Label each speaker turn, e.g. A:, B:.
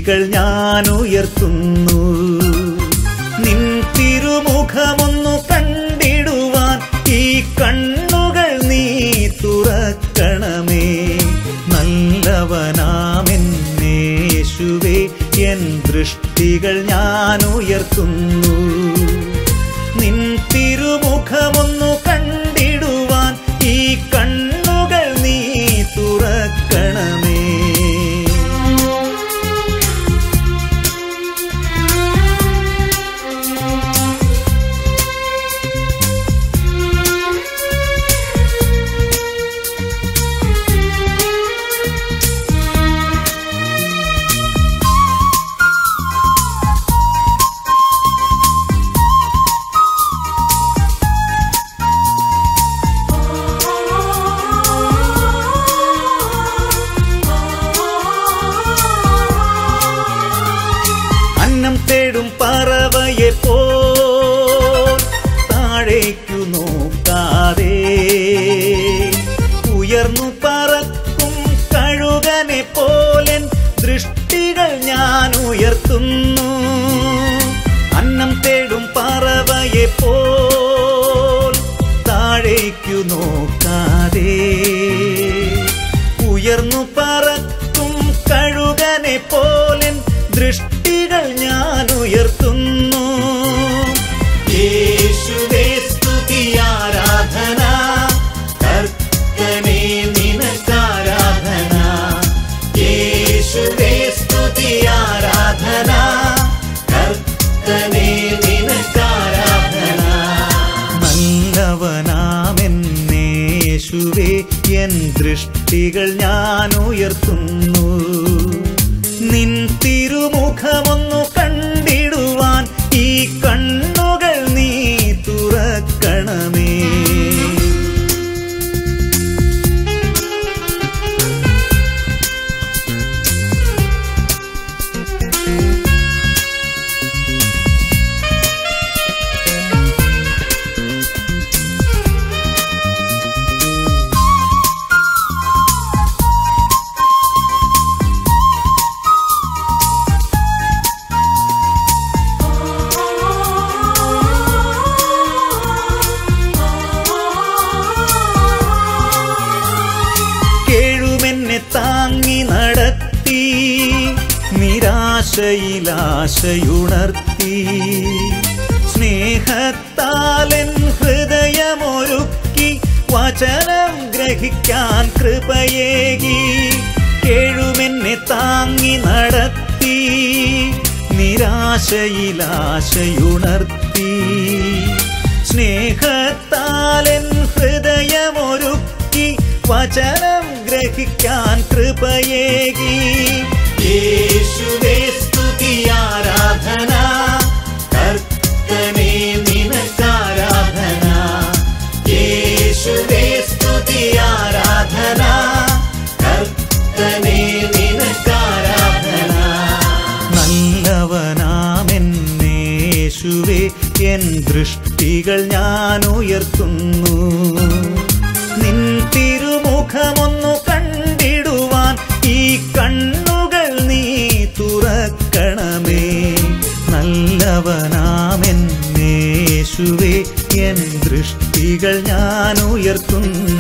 A: ദൃഷ്ടികൾ ഞാൻ ഉയർത്തുന്നു നിൻ തിരുമുഖമൊന്നു കണ്ടിടുവാൻ ഈ കണ്ണുകൾ നീ തുറക്കണമേ നല്ലവനാമെന്നേശുവേ എൻ ദൃഷ്ടികൾ ഞാൻ ഉയർത്തുന്നു നിൻ തിരുമുഖമൊന്നു കണ്ടിടുവാൻ ഈ കണ്ണുകൾ നീ തുറക്കണമേ അന്നം തേടും പറവയെ പോ താഴേക്കു നോക്കാതെ ഉയർന്നു പറക്കും കഴുകനെ പോലൻ ദൃഷ്ടികൾ ഞാൻ ഉയർത്തുന്നു അന്നം തേടും പറവയെ പോൽ താഴേക്കു നോക്കാതെ ഉയർന്നു പറക്കും കഴുകനെ പോലൻ ദൃഷ്ടികൾ ഞാൻ ഉയർത്തുന്നു യേശുവേ സ്തുതി ആരാധന കർത്തനെ നിനക്കാരാധന യേശുവേ സ്തുതി ആരാധന കർത്തനെ നിനക്കാരാധന നല്ലവനാമെന്നേശുവേ എൻ ദൃഷ്ടികൾ ഞാൻ ഉയർത്തുന്നു നിൻ തിരുമുഖമൊന്നു കണ്ടിടുവാൻ ഈ കണ്ണുകൾ നീ തുറക്കണമേ കേഴുമെന്നെ താങ്ങി നടത്തി നിരാശയിലാശയുണർത്തി സ്നേഹത്താലൻ ഹൃദയമൊരുക്കി വചനം ഗ്രഹിക്കാൻ കൃപയേകി കേഴുമെന്നെ താങ്ങി നടത്തി നിരാശയിലാശയുണർത്തി സ്നേഹത്താലൻ ഹൃദയമൊരുക്കി വചനം ഗ്രഹിക്കാൻ കൃപയേകി യേശുവേ സ്തുതി ആരാധന കർത്തനെ നിനക്കാരാധന യേശുവേ സ്തുതി ആരാധന കർത്തനെ നിനക്കാരാധന നല്ലവനാമെന്നേശുവേ എൻ ദൃഷ്ടികൾ ഞാൻ ഉയർത്തുന്നു നിൻ തിരുമുഖമൊന്നു കണ്ടിടുവാൻ ഈ കണ്ണുകൾ നീ തുറക്കണമേ നല്ലവനാമെന്നേശുവേ എൻ ദൃഷ്ടികൾ ഞാൻ ഉയർത്തുന്നു